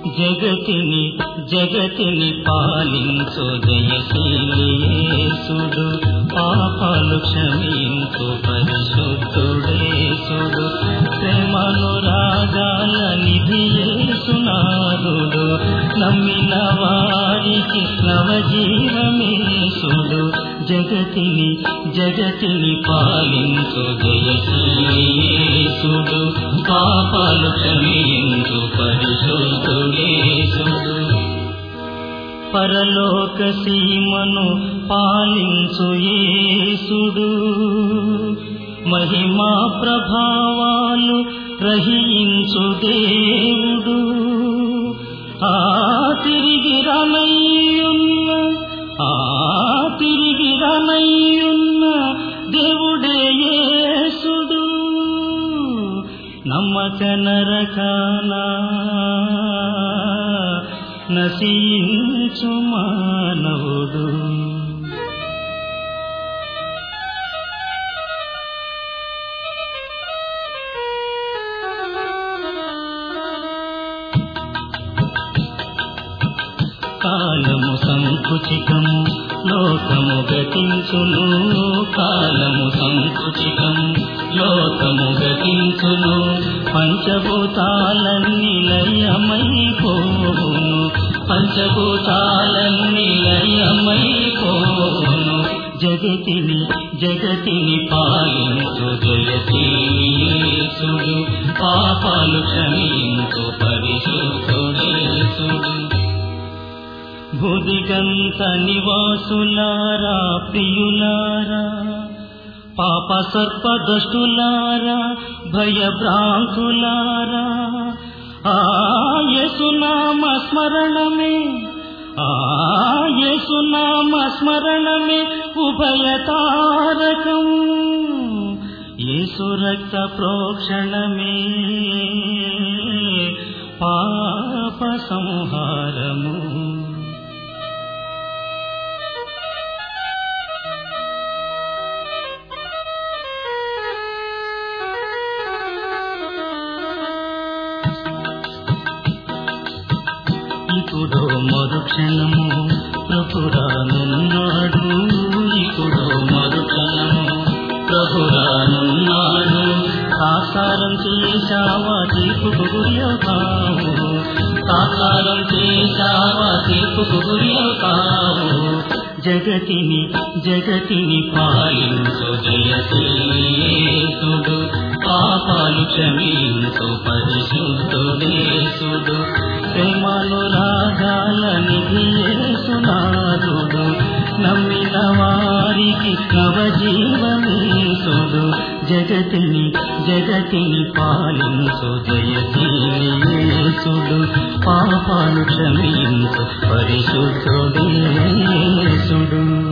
జగతిని జగతిని పాలించు జయశీలియేసుడు పాపాలు క్షమించు పరిశుద్ధుడేసుడు ప్రేమను రాగాల నిధియేసునాథుడు నమ్మిన వారికి నవజీవమేసుడు జగతిని జగతిని పాలించు జయశీలియేసుడు పాపాలు క్షమించు పరిశుద్ధుడేసుడు పరలోక సీమను పాలించు యేసుడు మహిమా ప్రభావాలు రహించు దేవుడు ఆ తిరిగి రనయ్యున్న ఆ తిరిగి రనయ్యున్న దేవుడే యేసుడు నమ్మక నరకానా నశించు మానవుడు కాలము సంకుచితము లోకము గతించును కాలము సంకుచితము లోకము గతించును పంచభూతాలన్నీ లయమైపోవును పంచభూతాలన్నీ లయమైపోవును జగతిని జగతిని పాలించు జయశీసుడు పాపాలు క్షమించు పరిశుద్ధుడేసుడు భుదిగంత నివాసులారా ప్రియులారా పాప సర్ప దుష్టులారా భయభ్రాంతులారా ఆయసునామ స్మరణమే ఆయసునామ స్మరణమే ఉభయతారకం యేసు రక్త ప్రోక్షణమే పాప సంహారము ఇప్పుడు మరుక్షణము ప్రభురానున్నాడు ఇప్పుడు మరుక్షణము ప్రభురానున్నాడు సాకారం చేశావా తీర్పుకు గురియవుతావు సాకారం చేశావా తీర్పుకు గురియవుతావు జగతిని జగతిని పాలించు జయశీసుడు పాపాలు క్షమించు పరిశుద్ధుడేసుడు ప్రేమను రాగాల నిధియేసునాథుడు నమ్మిన వారికి నవజీవమేసుడు జగతిని జగతిని పాలించు జయశీలియేసుడు పాపాలు క్షమించు పరిశుద్ధుడేసుడు